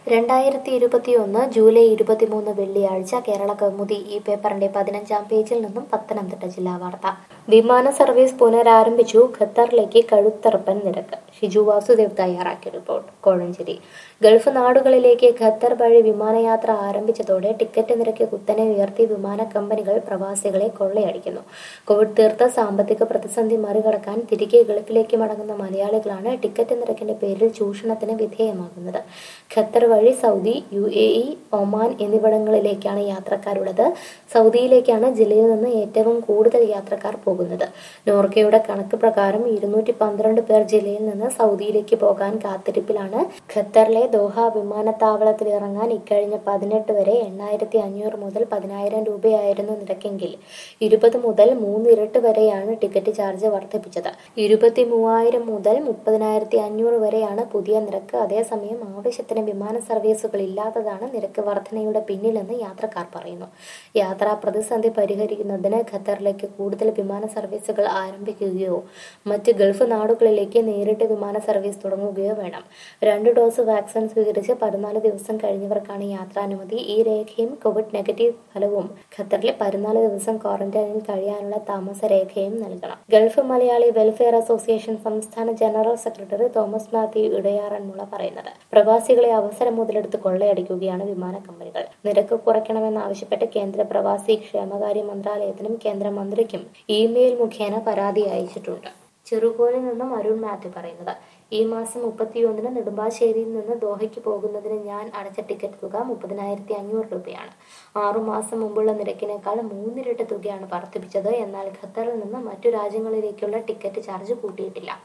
രണ്ടായിരത്തി ഇരുപത്തിയൊന്ന് ജൂലൈ ഇരുപത്തിമൂന്ന് വെള്ളിയാഴ്ച കേരള കൗമുദി ഈ പേപ്പറിന്റെ പതിനഞ്ചാം പേജിൽ നിന്നും പത്തനംതിട്ട ജില്ലാ വാർത്ത വിമാന സർവീസ് പുനരാരംഭിച്ചു ഖത്തറിലേക്ക് കഴുത്തറപ്പൻ നിരക്ക് ഷിജു വാസുദേവ് തയ്യാറാക്കിയ റിപ്പോർട്ട് കോഴഞ്ചേരി ഗൾഫ് നാടുകളിലേക്ക് ഖത്തർ വഴി വിമാനയാത്ര ആരംഭിച്ചതോടെ ടിക്കറ്റ് നിരക്ക് കുത്തനെ ഉയർത്തി വിമാന കമ്പനികൾ പ്രവാസികളെ കൊള്ളയടിക്കുന്നു കോവിഡ് തീർത്ത സാമ്പത്തിക പ്രതിസന്ധി മറികടക്കാൻ തിരികെ ഗൾഫിലേക്ക് മടങ്ങുന്ന മലയാളികളാണ് ടിക്കറ്റ് നിരക്കിന്റെ പേരിൽ ചൂഷണത്തിന് വിധേയമാകുന്നത് ഖത്തർ വഴി Saudi U A E Oman എന്നിവിടങ്ങളിലേക്കാണ് യാത്രക്കാരുള്ളത് സൗദിയിലേക്കാണ് ജില്ലയിൽ നിന്ന് ഏറ്റവും കൂടുതൽ യാത്രക്കാർ പോകുന്നത് നോർക്കയുടെ കണക്ക് പ്രകാരം ഇരുന്നൂറ്റി പന്ത്രണ്ട് പേർ ജില്ലയിൽ നിന്ന് സൗദിയിലേക്ക് പോകാൻ കാത്തിരിപ്പിലാണ് ഖത്തറിലെ ദോഹ വിമാനത്താവളത്തിൽ ഇറങ്ങാൻ ഇക്കഴിഞ്ഞ പതിനെട്ട് വരെ എണ്ണായിരത്തി അഞ്ഞൂറ് മുതൽ പതിനായിരം രൂപയായിരുന്നു നിരക്കെങ്കിൽ ഇരുപത് മുതൽ മൂന്നിരട്ട് വരെയാണ് ടിക്കറ്റ് ചാർജ് വർദ്ധിപ്പിച്ചത് ഇരുപത്തി മൂവായിരം മുതൽ മുപ്പതിനായിരത്തി അഞ്ഞൂറ് വരെയാണ് പുതിയ നിരക്ക് അതേസമയം ആവശ്യത്തിന് വിമാന സർവീസുകൾ ഇല്ലാത്തതാണ് നിരക്ക് വർധനയുടെ പിന്നിലെന്ന് യാത്രക്കാർ പറയുന്നു യാത്രാ പ്രതിസന്ധി പരിഹരിക്കുന്നതിന് ഖത്തറിലേക്ക് കൂടുതൽ വിമാന സർവീസുകൾ ആരംഭിക്കുകയോ മറ്റ് ഗൾഫ് നാടുകളിലേക്ക് നേരിട്ട് വിമാന സർവീസ് തുടങ്ങുകയോ വേണം രണ്ട് ഡോസ് വാക്സിൻ സ്വീകരിച്ച് പതിനാല് ദിവസം കഴിഞ്ഞവർക്കാണ് യാത്രാനുമതി ഈ രേഖയും കോവിഡ് നെഗറ്റീവ് ഫലവും ഖത്തറിലെ പതിനാല് ദിവസം ക്വാറന്റൈനിൽ കഴിയാനുള്ള താമസ രേഖയും നൽകണം ഗൾഫ് മലയാളി വെൽഫെയർ അസോസിയേഷൻ സംസ്ഥാന ജനറൽ സെക്രട്ടറി തോമസ് മാത്യു ഇടയാറന്മുള പറയുന്നത് പ്രവാസികളെ അവസരം മുതലെടുത്ത് കൊള്ളയടിക്കുകയാണ് വിമാന കമ്പനികൾ നിരക്ക് കുറയ്ക്കണമെന്നാവശ്യപ്പെട്ട് കേന്ദ്ര പ്രവാസി ക്ഷേമകാര്യ മന്ത്രാലയത്തിനും കേന്ദ്രമന്ത്രിക്കും ഇമെയിൽ മുഖേന പരാതി അയച്ചിട്ടുണ്ട് ചെറുകോലിൽ നിന്നും അരുൺ മാത്യു പറയുന്നത് ഈ മാസം മുപ്പത്തിയൊന്നിന് നെടുമ്പാശ്ശേരിയിൽ നിന്ന് ദോഹയ്ക്ക് പോകുന്നതിന് ഞാൻ അടച്ച ടിക്കറ്റ് തുക മുപ്പതിനായിരത്തി അഞ്ഞൂറ് രൂപയാണ് ആറുമാസം മുമ്പുള്ള നിരക്കിനേക്കാൾ മൂന്നിരട്ടി തുകയാണ് വർദ്ധിപ്പിച്ചത് എന്നാൽ ഖത്തറിൽ നിന്ന് മറ്റു രാജ്യങ്ങളിലേക്കുള്ള ടിക്കറ്റ് ചാർജ് കൂട്ടിയിട്ടില്ല